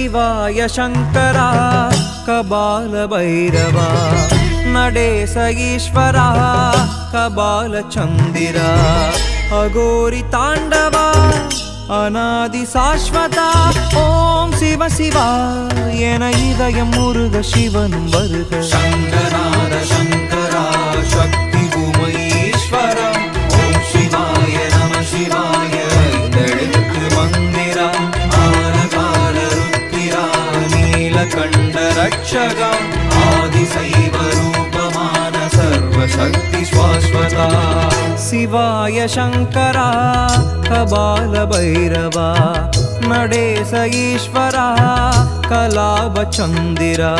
शिवाय शङ्करा कबालभैरवा नडेश ईश्वरा कबालचन्दिरा अघोरि ताण्डवा அநாதி சாஸ்வதா ஓம் சிவ சிவா என இதயம் முருக சிவனும் வருக சங்கராத சங்கரா சக்தி உமையீஸ்வரா ஓம் சிவாய நம சிவாய எழுத்து மந்திரா ஆலகால ருத்திரா நீலகண்ட ரட்சகா ஆதிசைவ ரூபமான சர்வசக்தி ஸ்வாஸ்வதா शिवाय शङ्करा कबालभैरवा नडेश ईश्वरा कलावचन्दिरा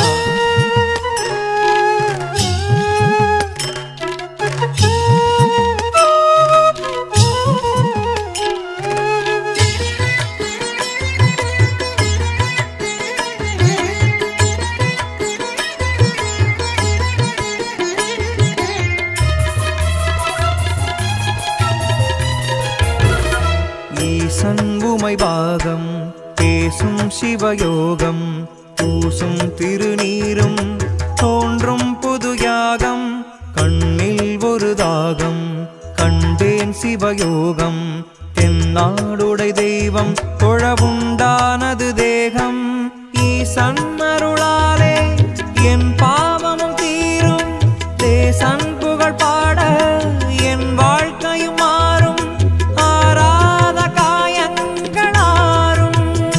ஈசன் உமை பாகம் பேசும் சிவயோகம் பூசும் திருநீரும் தோன்றும் புது யாகம் கண்ணில் ஒரு தாகம் கண்டேன் சிவயோகம் தென்னாடுடை தெய்வம் தொழவுண்டானது தேகம் ஈசன் அருளாலே என் பாவமும் தீரும் தேசன் புகழ் பாட என் வாழ்க்கையும் மாறும் ஆராத காயங்களாரும்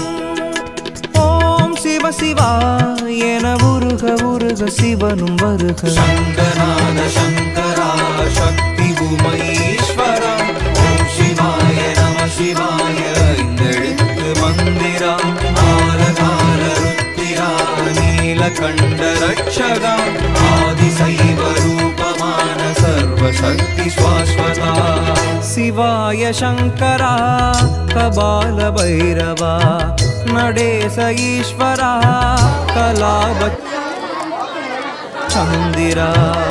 ஓம் சிவ சிவா என உருக உருக சிவனும் வருக சங்கராத சங்கரா சக்தி உமையீஸ்வரா ஓம் சிவாய நம சிவாய இந்த எழுத்து மந்திரா ஆலகால ருத்திரா நீலகண்ட ரட்சகா ஆதிசைவ ரூபமான சர்வசக்தி ஸ்வாஸ்வதா शिवाय शङ्करा कबालभैरवा नडेश ईश्वरा कलाव चन्दिरा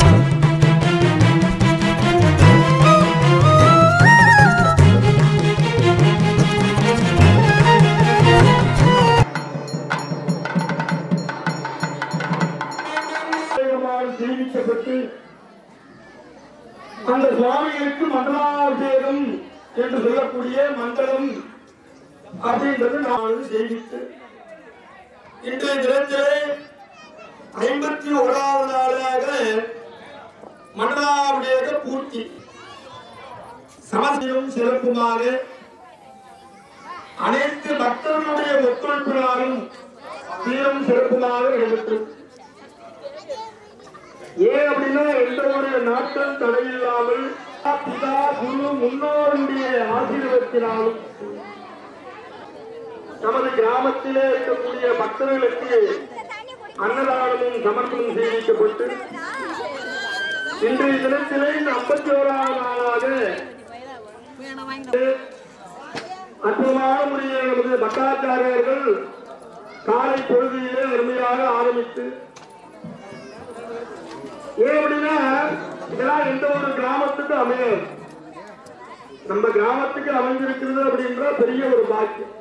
அபிஷேகமாக செய்விக்கப்பட்டு அந்த சுவாமிகளுக்கு மண்டலாபிஷேகம் என்று சொல்லக்கூடிய மண்டலம் அப்படின்றது நான் செய்வித்து இன்றைய தினத்திலே ஐம்பத்தி ஓராவது நாளாக மண்டலாபிஷேக பூர்த்தி சமசியும் சிறப்புமாக அனைத்து பக்தர்களுடைய ஒத்துழைப்பினாலும் சீரும் சிறப்புமாக நடைபெற்றது ஏன் அப்படின்னா எந்த ஒரு நாட்கள் தடையில்லாமல் பிதா குரு முன்னோருடைய ஆசீர்வாதத்தினாலும் நமது கிராமத்திலே இருக்கக்கூடிய பக்தர்களுக்கு அன்னதானமும் சமர்ப்பணம் செய்விக்கப்பட்டு இன்றைய தினத்திலே இந்த ஐம்பத்தி ஓராவது நாளாக அற்புதமான முறையில் நமது பட்டாச்சாரியர்கள் காலை பொழுதிலே அருமையாக ஆரம்பித்து ஏன் அப்படின்னா இதெல்லாம் எந்த ஒரு கிராமத்துக்கு அமையும் நம்ம கிராமத்துக்கு அமைஞ்சிருக்கிறது அப்படின்ற பெரிய ஒரு பாக்கியம்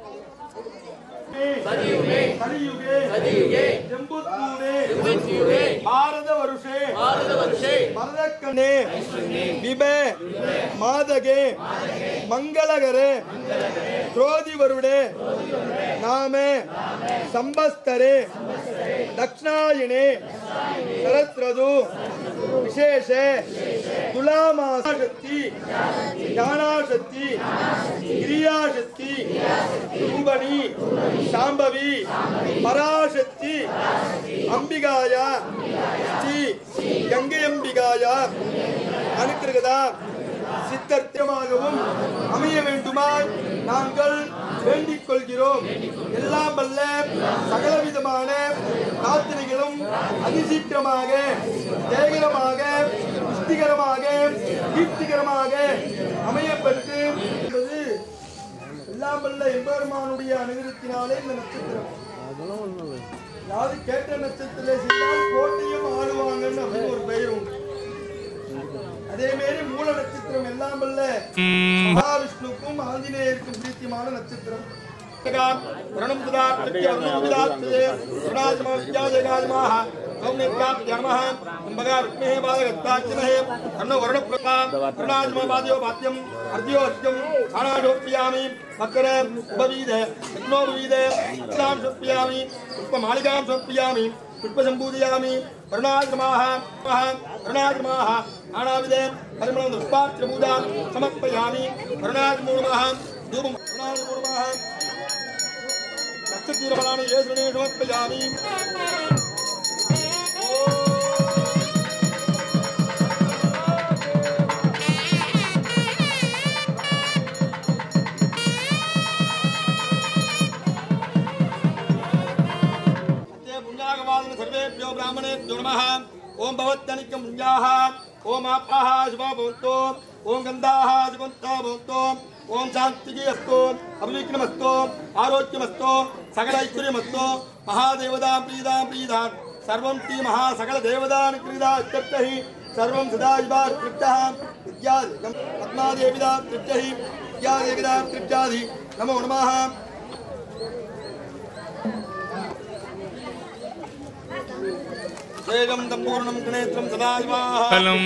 கலியுகே ஜம்புத்பூரே பாரத வருஷே மரதக்கண்ணே விபே மாதகே மங்களகரே ಕ್ರೋಧಿ ವರುಡೆ ನಾಮೆ ಸಂಬಸ್ತರೆ ದಕ್ಷಿಣಾಯಣೆ ಶರತ್ರದು ವಿಶೇಷ ತುಲಾಮಾಸಕ್ತಿ ಜ್ಞಾನಾಶಕ್ತಿ கிரியாசக்தி ரூபணி சாம்பவி பராசக்தி அம்பிகாயா ஸ்ரீ கங்கை அம்பிகாயா அனுக்கிரகதா சித்தர்த்தமாகவும் அமைய வேண்டுமாய் நாங்கள் வேண்டிக் கொள்கிறோம் எல்லாம் வல்ல சகலவிதமான பிரார்த்தனைகளும் அதிசீக்கிரமாக ஜெயகரமாக புஷ்டிகரமாக கீர்த்திகரமாக அமையப்பட்டு என்பது எல்லாம் வல்ல எம்பெருமானுடைய அனுகிரகத்தினாலே இந்த நட்சத்திரம் யாரு கேட்ட நட்சத்திரத்திலே செய்தால் கோட்டையும் ஆடுவாங்கன்னு அப்படின்னு ஒரு பெயர் உண்டு அதே மாதிரி மூல நட்சத்திரம் எல்லாம் வல்ல மகாவிஷ்ணுக்கும் ஆஞ்சநேயருக்கும் பிரீத்தியமான நட்சத்திரம் प्रणम सुधा प्रत्यवर्णो विदात्ते प्रणाजम विद्याजयनाजमाः सौम्यज्ञाप्य नमः कुम्भगा रुक्मिः बालगत्ताच्चिनहे अन्नो वर्णप्रभा प्रणाजम वाद्यो वाद्यम् अर्ध्यो अर्ध्यम् खाणाढोप्यामि मकर उपवीदे यज्ञोपवीदे रत्नां समर्पयामि पुष्पमालिकां समर्पयामि पुष्पसम्पूजयामि करुणाश्रमाः करुणाश्रमाः आणाविदे परिमलं पुष्पार्चपूजां समर्पयामि करुणाश्रमो नमः धूपं करुणाश्रमो नमः रक्ततीरफलानि ये शृणे समर्पयामि ते पुण्यागवादन सर्वेभ्यो ब्राह्मणेभ्यो नमः ओम भवत्यनिकं पुण्याः ओम आपाः शुभा भवन्तु ओम गन्धाः शुभन्ता भवन्तु ओम शान्तिः अस्तु अभिविघ्नमस्तु आरोग्यमस्तु सकल ऐश्वर्यमस्तु महादेवतां प्रीदां प्रीदां सर्वं ती महासकलदेवतान् क्रीडा इत्यर्थैः सर्वं सदाशिवार्पृष्टः इत्यादि पद्मादेविदा तृप्त्यहि इत्यादेविदा तृप्त्यादि नमो नमः வேகம் தம்பூர்ணம் கிணேத்திரம் சதாசிவாः தலம்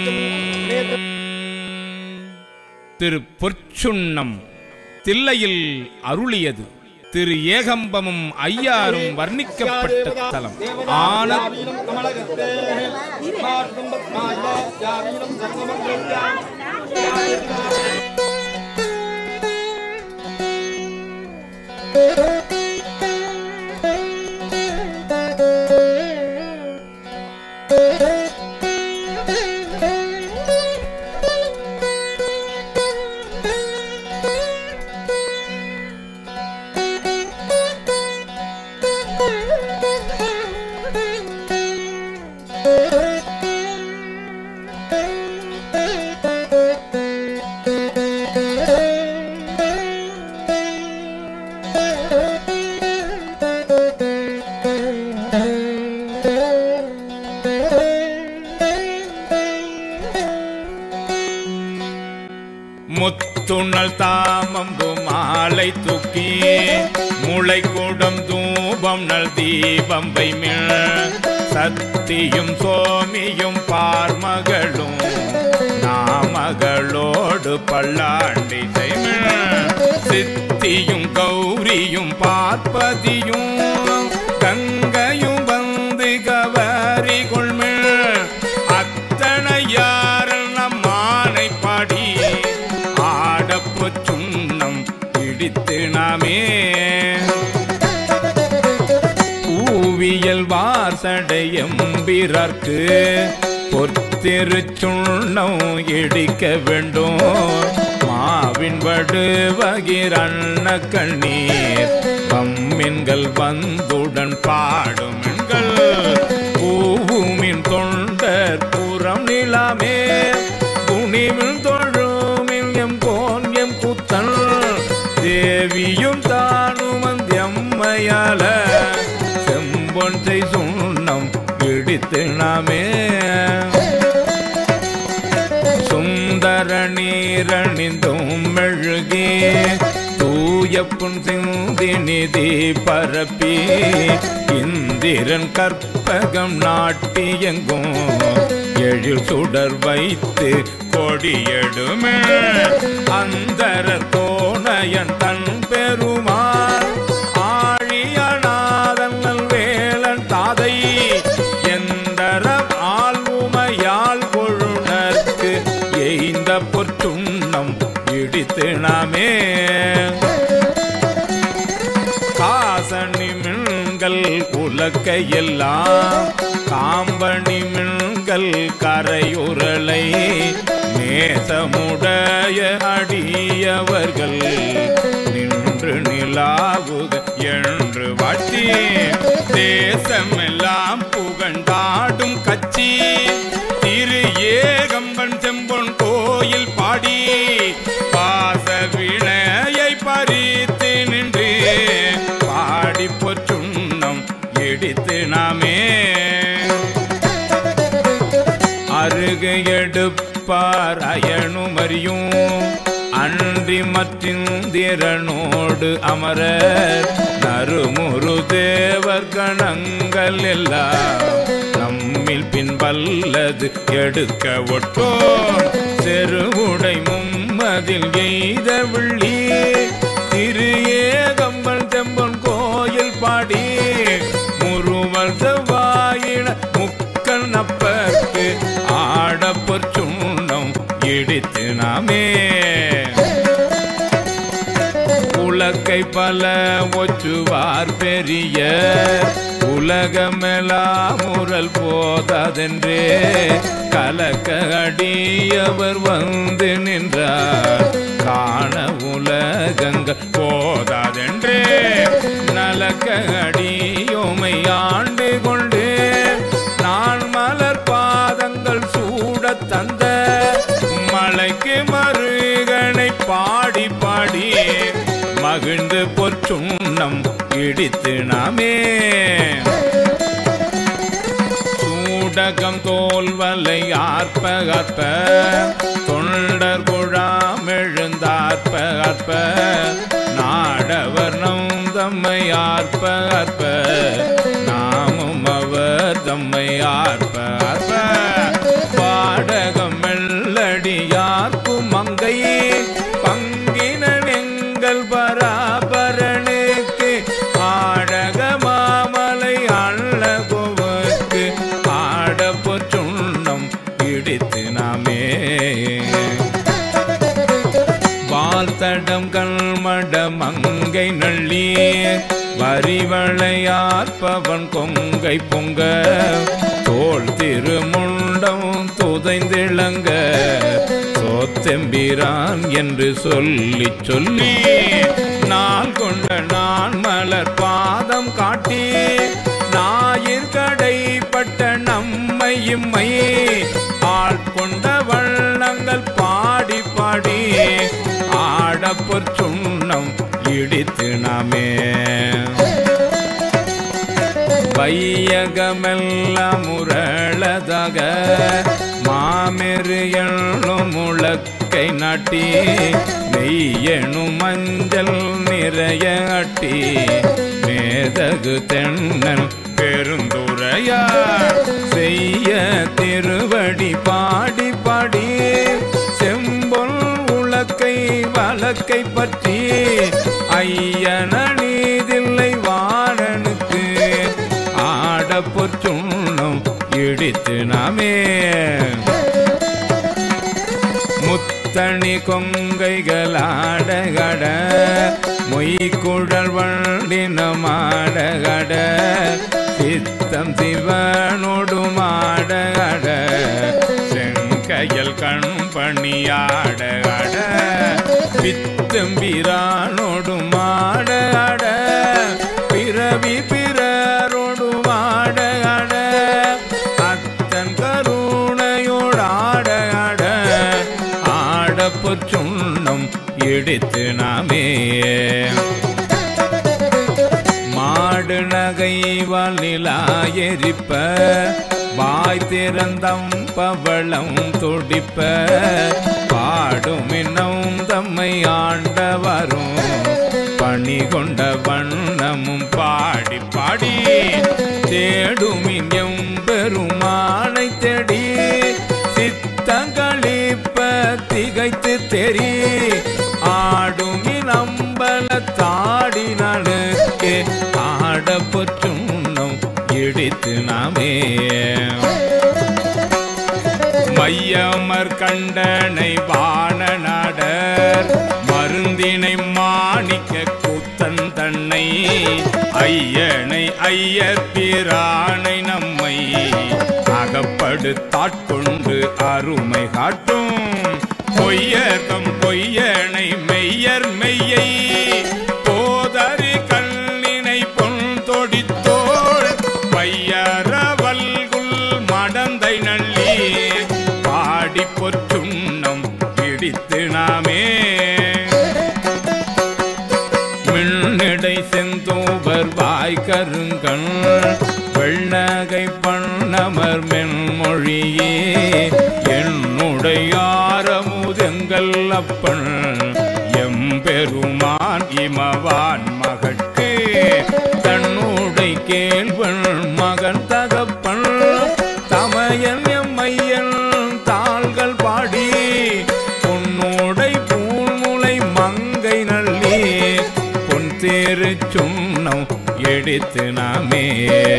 திரு பொற்சுண்ணம் தில்லையில் அருளியது திரு ஏகம்பமும் ஐயாரும் வர்ணிக்கப்பட்ட தலம் ஆன யாவீனம் கமலகத்தே மார்க்கம் பத்மாய யாவீனம் சர்வமங்கல்யாம் முத்துணல் தாமம்பு மாலை தூக்கி முளை கூடம் தூபம் நல் தீபம் வைமிழ் சத்தியும் சோமியும் பார்மகளும் நாமகளோடு பல்லாண்டி செய்மிழ் சித்தியும் கௌரியும் பார்ப்பதியும் கங்கையும் வந்து கவரி கொள்மிழ் அத்தனையாரல் நம் மானை பாடி ஆடப்பு சுண்ணம் பிடித்து நாமே பூவியல் வாசடையம்பிறர்க்கு பொத்திருச்சுண்ணம் இடிக்க வேண்டும் மாவின் வடு வகிரண்ண கண்ணீர் பம்மின்கள் வந்துடன் பாடும் எண்கள் பூவுமின் தொண்டர் புறம் நிலாமே துணிவில் தொழுமில் எம் கோன் எம் குத்தன் தேவியும் தானும் அந்தியம்மையால செம்பொன்றை சுண்ணம் இடித்து நாமே சுந்தர நீரணிந்தும் மெழுகே தூய புன் சிந்தி நிதி பரப்பி இந்திரன் கற்பகம் நாட்டியெங்கும் எழில் சுடர் வைத்து கொடியெடுமே அந்தர தோணையன் தன் பெருமாள் ஆழியநாதன் வேலன் தாதை எந்தர ஆள்வுமையால் கொழுனர்க்கு எய்ந்த பொற்றுண்ணம் இடித்து நாமே காசணி மின்கள் உலக்கையெல்லாம் காம்பணி மின்கள் கரையுரலை நேசமுடைய அடியவர்கள் நின்று நிலாவுக என்று வாட்டி தேசமெல்லாம் புகண்டாடும் கட்சி திரு ஏகம்பன் செம்பொன் கோயில் பாடி பாச வினையை பறித்து நின்று பாடி பொற்றுண்ணம் இடித்து நாமே அருகு எடுப்பார் அயனுமறியும் அன்ற அன்றி மற்றிந்திரனோடு அமரர் நறுமுறு தேவர் கணங்கள் எல்லாம் நம்மில் பின் வல்லது எடுக்க ஒட்டோம் செருவுடை மும்மதில் எய்த விள்ளி திரு ஏகம்பல் தெம்பன் கோயில் பாடி முருவர் செவ்வாயின முக்கல் நப்பக்கு ஆடப்பொற் சுண்ணம் இடித்து நாமே உலக்கை பல ஒச்சுவார் பெரிய உலகமெல்லாம் முரல் போதாதென்றே கலக்க அடியவர் வந்து நின்றார் காண உலகங்க போதாதென்றே நலக்க அடியோமை ஆண்டு கொண்டு நான் மலர் பாதங்கள் சூடத் தந்த மலைக்கு மருகனை பாடி பாடி மகிழ்ந்து பொற்சுண்ணம் இடித்து நாமே சூடகம் தோல்வலை ஆர்ப்ப ஆர்ப்ப தொண்டர் குழாம் எழுந்தார்ப்ப ஆர்ப்ப நாடவர் நம் தம்மை ஆர்ப்ப ஆர்ப்ப நாமும் அவர் தம்மை ஆர்ப்ப ஆர்ப்ப பாடகம் மெல்லடியார்க்கும் மங்கையே பங்கினன் எங்கள் பராபரனுக்கு ஆடக மாமலை அள்ளகுவக்கு ஆடப்பு சுண்ணம் இடித்து நாமே வாழ்த்தடம் கல்மட மங்கை நள்ளி வரிவளையார்ப்பவன் கொங்கை பொங்க தோல் திருமுண்டம் துதைந்திளங்க சோத்தெம்பிரான் என்று சொல்லி சொல்லி நான் கொண்ட நான் மலர் பாதம் காட்டி ஞாயிற் கடைப்பட்ட நம்மை இம்மை ஆட்கொண்ட வள்ளங்கள் பாடி பாடி ஆடப்பொற் சுண்ணம் இடித்து நாமே வையகமெல்லாம் முரளதாக மாமெரு எண்ணும் முழக்கை நாட்டி மெய்யெனும் மஞ்சள் நிறைய அட்டி மேதகு தென்னன் பெருந்துரையார் செய்ய திருவடி பாடி பாடி செம்பொல் உலக்கை வழக்கை பற்றி ஐயன நீதில்லை வாணனுக்கு ஆடப்பொற் சுண்ணம் இடித்து நாமே முத்தணி கொங்கைகளாடகட மொய்குழல் வண்டினமாடகட சித்தம் சிவனோடு மாடகட செங்கையல் கண் பணியாடகட பித்தம்பிரானோடு மாடகட பிறவி பிறரோடு மாடகட அத்தன் கருணையோடாட ஆட ஆடப்பொற் சுண்ணம் இடித்து நாமே மாடு நகை வலிலாயரிப்ப வாய் திறந்தம் பவளம் துடிப்ப பாடும் இன்னும் தம்மை ஆண்டவரும் பணி கொண்ட வண்ணமும் பாடி பாடி தேடுமின் எம்பெருமானை தேடி சித்தங்களிப்ப திகைத்து தெரி ஆடுமின் அம்பல தாடினனுக்கே ஆடப்பொற்றுண்ணம் இடித்து நாமே மையமர் கண்டனை வாணநாடர் மருந்தினை மாணிக்க கூத்தன் தன்னை ஐயனை ஐயர் பிரானை நம்மை அகப்படுத்தாட்கொண்டு அருமை காட்டும் பொய்யர்தம் பொய்யனை மெய்யர் மெய்யை போதறி கல்லினை பொன் தொடித்தோள் பையரவல்குள் மடந்தை நள்ளி பாடி பொற்றுண்ணம் இடித்து நாமே மின்னடை செந்தூவர் வாய் கருங்கண் வெள்ளகை பண்ணமர் மென்மொழியே என்னுடையாரமுதெங்கள் அப்பன் எம்பெருமான் இமவான் மகட்கு தன்னுடை கேள்வன் மகன் தகப்பன் தமையன் எம்மையன் தாள்கள் பாடி பொன்னுடை பூமுலை மங்கை நல்லி பொன் தேரு சுண்ணம் எடுத்து நாமே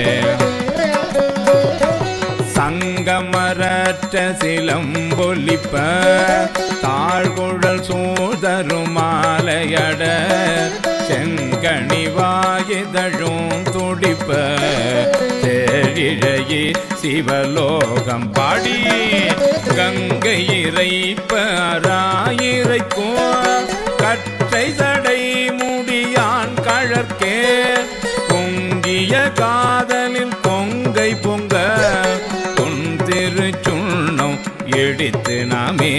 சங்கமரற்ற சிலம்பொலிப்ப தாழ்குழல் சூதரும் மாலையட செங்கனி வாயுதழும் துடிப்ப தேழிழையே சிவலோகம் பாடி கங்கை இறைப்ப அராயிரைக்கும் கற்றை சடை முடியான் கழற்கே பொங்கிய காதலில் கொங்கை பொங்க பொன் திரு சுண்ணம் எடுத்து நாமே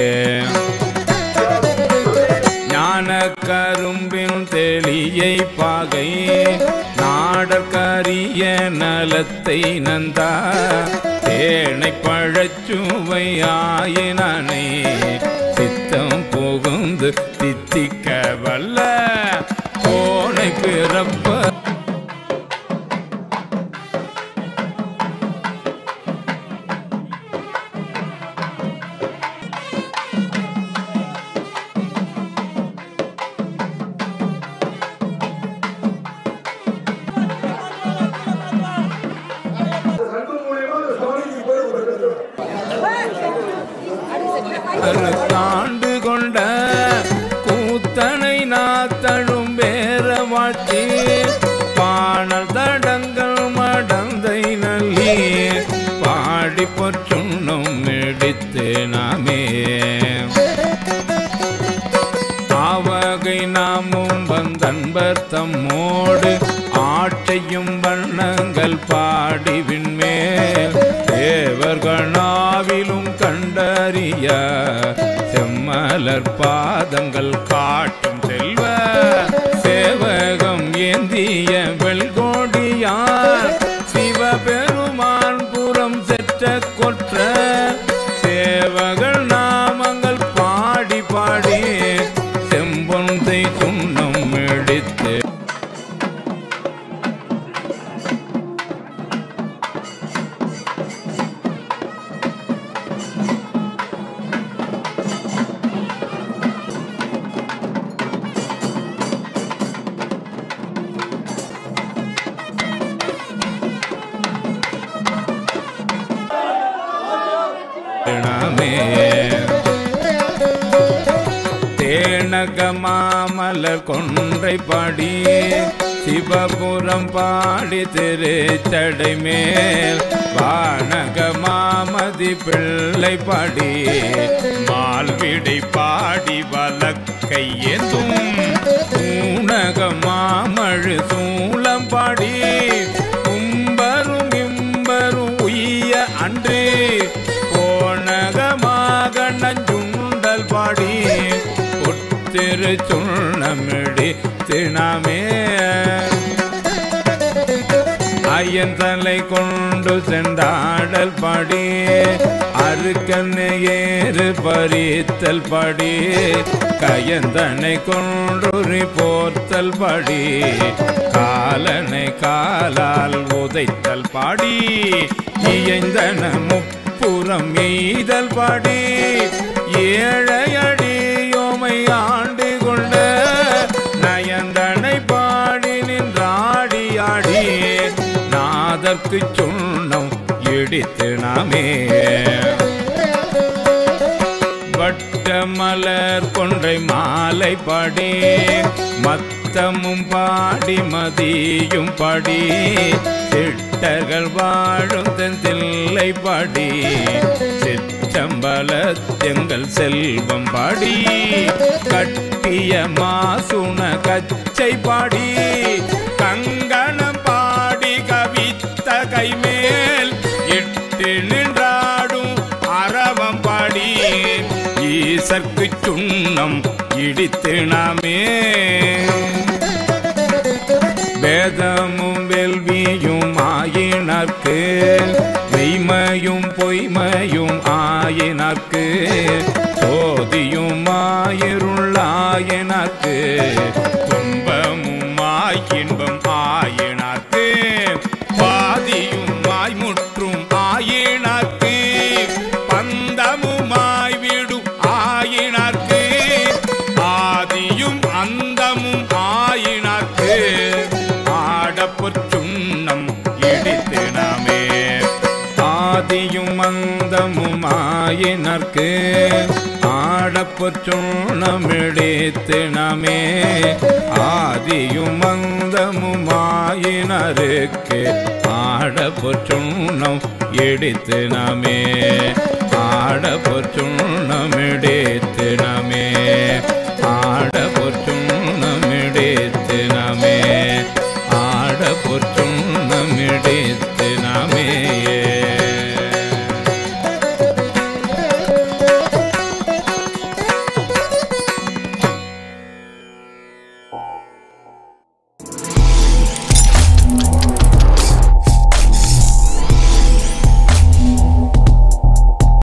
ஞான கரும்பின் தெளியை பாகை நாடற்கரிய நலத்தை நந்தா தேனை பழச்சுவை ஆயினானை சித்தம் புகுந்து தித்திக்க வல்ல கோனை பிறப்ப சங்கு மூலியமா அந்த சுவாமிக்கு போய் கொடுக்கிறது தாண்டு கொண்ட கூத்தனை நாத்தழும் வேற வாழ்த்தி பாணல் தடங்கள் மடந்தை நல்லி பாடி பொற்றுண்ணும் எடுத்து நாமே ஆவகை நாமும் வந்தன்பர் தம்மோடு ஆட்டையும் வண்ணங்கள் பாடி விண்மேல் தேவர்களாவிலும் கண்டறிய செம்மலர் பாதங்கள் காட்டும் செல்வ சேவகம் ஏந்திய வெல்கோடியார் சிவபெருமான் புறம் செற்ற கொற்ற சேவகள் நாமங்கள் பாடி பாடி செம்பொந்தை சுண்ணம் எடுத்து நாமே தேனக மாமலர் கொன்றை பாடி சிவபுரம் பாடி திருச்சடை மேல் வானக மாமதி பிள்ளை பாடி மால்விடை பாடி வலக்கை ஏந்தும் ஊனக மாமழு சூளம் பாடி கும்பரும் இம்பரும் உய்ய அன்று போனகமாக நஞ்சுண்டல் பாடி ஒத்திரு சுண்ணமிடி தினமே ஐயன் தலை கொண்டு சென்றாடல் பாடி அருக்கண்ணு ஏறு பறித்தல் பாடி கையந்தனை கொன்று போர்த்தல் பாடி காலனை காலால் உதைத்தல் பாடி இயந்தன முப்புறம் எய்தல் பாடி ஏழையடி யோமை ஆண்டு கொண்ட நயந்தனை பாடி நின்றாடி ஆடி நாதற்கு சுண்ணம் இடித்து நாமே வட்ட மலர் கொன்றை மாலை பாடி மத்தமும் பாடி மதியும் பாடி திட்டர்கள் வாழும் தென் தில்லை பாடி சிற்றம்பலத்தெங்கள் செல்வம் பாடி கட்டிய மாசுண கச்சை பாடி கங்கணம் பாடி கவித்த கைமேல் இட்டு நின்றாடும் அரவம் பாடி ஈசற்கு சுண்ணம் இடித்து நாமே வேதமும் வெல்வியும் ஆயினர்க்கு மெய்மையும் பொய்மையும் ஆயினர்க்கு சோதியும் ஆயிருள்ளாயினர்க்கு ஆயினார்க்கு துன்பமுமாய் இன்பம் ஆயினார்க்கு பாதியுமாய் முற்றும் ஆயினார்க்கு பந்தமுமாய் விடும் ஆயினார்க்கு ஆதியும் அந்தமும் ஆயினார்க்கு ஆடப்பொச்சுண்ணம் இடித்தினமே ஆதியும் அந்தமும் ஆயினர்க்கு ஆடப்பொச்சுண்ணமிடித்தினமே ஆதியும் அந்தமும் ஆயினருக்கு ஆடப்பொச்சுண்ணம் இடித்தினமே ஆடப்பொச்சுண்ணமிடித்தினமே ஆடப்பொச்சுண்ணமிடித்தினமே ஆடப்பொச்சுண்ணமிடித்தினமே